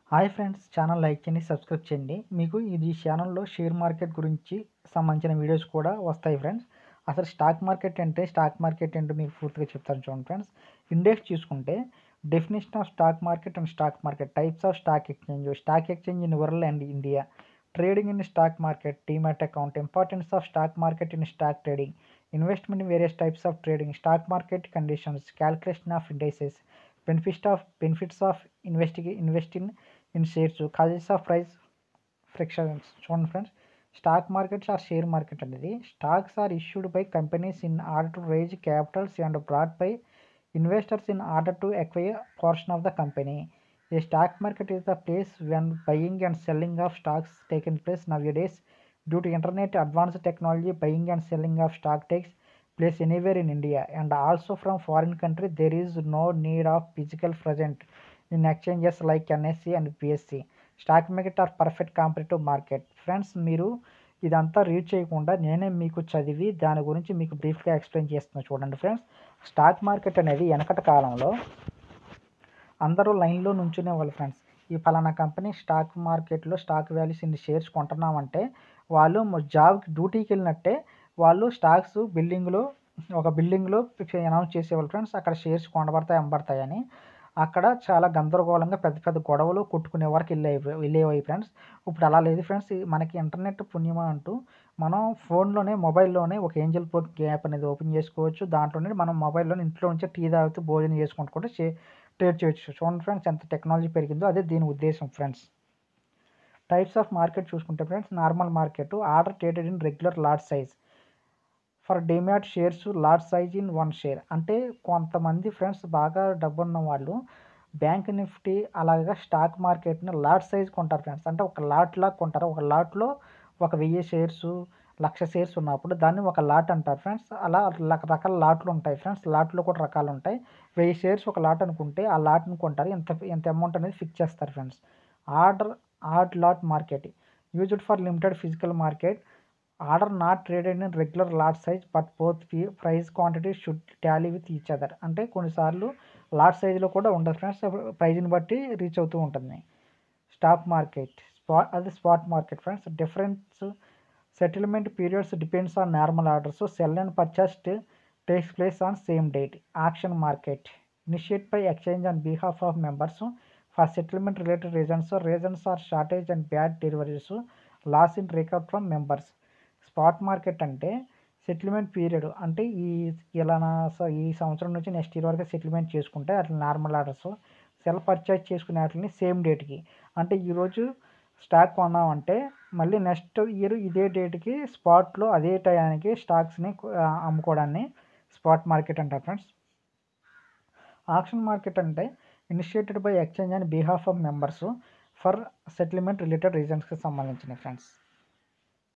Hi friends channel like చేయండి subscribe చేయండి మీకు ఇది ఛానల్లో షేర్ మార్కెట్ గురించి సంబంధించిన వీడియోస్ కూడా వస్తాయి ఫ్రెండ్స్ అసలు స్టాక్ మార్కెట్ అంటే స్టాక్ మార్కెట్ ఏంటో మీకు పూర్తిగా చెప్తాను చూడండి ఫ్రెండ్స్ ఇండెక్స్ చూసుకుంటే definition of stock market and stock market types of stock exchange stock exchange in world and India trading in stock market demat account importance of stock market in stock trading investment in various types of trading stock market conditions calculation of indices benefits of benefits of investigate investing in shares causes of price frictions చూడండి friends stock markets or share market అనేది stocks are issued by companies in order to raise capitals and brought by investors in order to acquire portion of the company a stock market is the place when buying and selling of stocks taken place nowadays due to internet advanced technology buying and selling of stock takes place anywhere in India and also from foreign country there is no need of physical present in exchanges like NSE and BSC. Stock market are perfect competitive market friends మీరు ఇదంతా read చేయకుండా నేనే మీకు చదివి దాని గురించి మీకు బ్రీఫ్గా ఎక్స్ప్లెయిన్ చేస్తున్నా చూడండి ఫ్రెండ్స్ స్టాక్ మార్కెట్ అనేది వెనకటి కాలంలో అందరూ లైన్లో నుంచునే వాళ్ళు ఫ్రెండ్స్ ఈ ఫలానా కంపెనీ స్టాక్ మార్కెట్లో స్టాక్ వాల్యూస్ ఇన్ని షేర్స్ కొంటున్నామంటే వాళ్ళు జాబ్ డ్యూటీకి వెళ్ళినట్టే వాళ్ళు స్టాక్స్ బిల్డింగ్లో ఒక బిల్డింగ్లో అనౌన్స్ చేసేవాళ్ళు ఫ్రెండ్స్ అక్కడ షేర్స్ కొనబడతాయి అమ్మబడతాయని అక్కడ చాలా గందరగోళంగా పెద్ద పెద్ద గొడవలు కొట్టుకునే వరకు వెళ్ళే వెళ్ళేవి ఫ్రెండ్స్ ఇప్పుడు అలా లేదు ఫ్రెండ్స్ మనకి ఇంటర్నెట్ పుణ్యమా అంటూ మనం ఫోన్లోనే మొబైల్లోనే ఒక ఏంజల్ పోర్ట్ యాప్ అనేది ఓపెన్ చేసుకోవచ్చు దాంట్లోనే మనం మొబైల్లోనే ఇంట్లో నుంచే టీ తాగుతూ భోజనం చేసుకుంటూ కూడా ట్రేడ్ చేయొచ్చు చూడండి ఫ్రెండ్స్ ఎంత టెక్నాలజీ పెరిగిందో అదే దీని ఉద్దేశం ఫ్రెండ్స్ టైప్స్ ఆఫ్ మార్కెట్ చూసుకుంటే friends normal market order traded in regular large size for demat shares large size in one share అంటే కొంతమంది ఫ్రెండ్స్ బాగా డబ్బు ఉన్న వాళ్ళు బ్యాంక్ నిఫ్టీ అలాగా స్టాక్ మార్కెట్ని లార్జ్ సైజ్ కొంటారు ఫ్రెండ్స్ అంటే ఒక లాట్లా కొంటారు ఒక లాట్లో ఒక వెయ్యి షేర్స్ లక్ష షేర్స్ ఉన్నప్పుడు దాన్ని ఒక లాట్ అంటారు ఫ్రెండ్స్ అలా రకరకాల లాట్లు ఉంటాయి ఫ్రెండ్స్ లాట్లో కూడా రకాలు ఉంటాయి వెయ్యి షేర్స్ ఒక లాట్ అనుకుంటే ఆ లాట్ని కొంటారు ఎంత ఎంత అమౌంట్ అనేది ఫిక్స్ చేస్తారు friends order odd lot market used for limited physical market order not traded in regular lot size but both price quantity should tally with each other అంటే కొన్నిసార్లు లాట్ సైజులో కూడా ఉండదు ఫ్రెండ్స్ ప్రైజ్ని బట్టి రీచ్ అవుతూ ఉంటుంది స్టాక్ మార్కెట్ స్పాట్ అది spot market friends difference settlement periods depends on normal orders sell and purchase takes place on same date auction market initiate by exchange on behalf of members for settlement related reasons reasons are shortage and bad deliveries loss in recover from members spot market అంటే settlement period అంటే ఈ ఇలా ఈ సంవత్సరం నుంచి next year వరకు settlement చేసుకుంటే అట్లా నార్మల్ ఆర్డర్స్ సెల్ పర్చేజ్ చేసుకునే వాటిని సేమ్ డేట్కి అంటే ఈరోజు స్టాక్ కొన్నామంటే మళ్ళీ నెక్స్ట్ ఇయర్ ఇదే డేట్కి స్పాట్లో అదే టయానికి స్టాక్స్ని అమ్ముకోవడాన్ని స్పాట్ మార్కెట్ అంటారు ఫ్రెండ్స్ ఆక్షన్ మార్కెట్ అంటే initiated by exchange and behalf of members for settlement related రీజన్స్కి సంబంధించినవి ఫ్రెండ్స్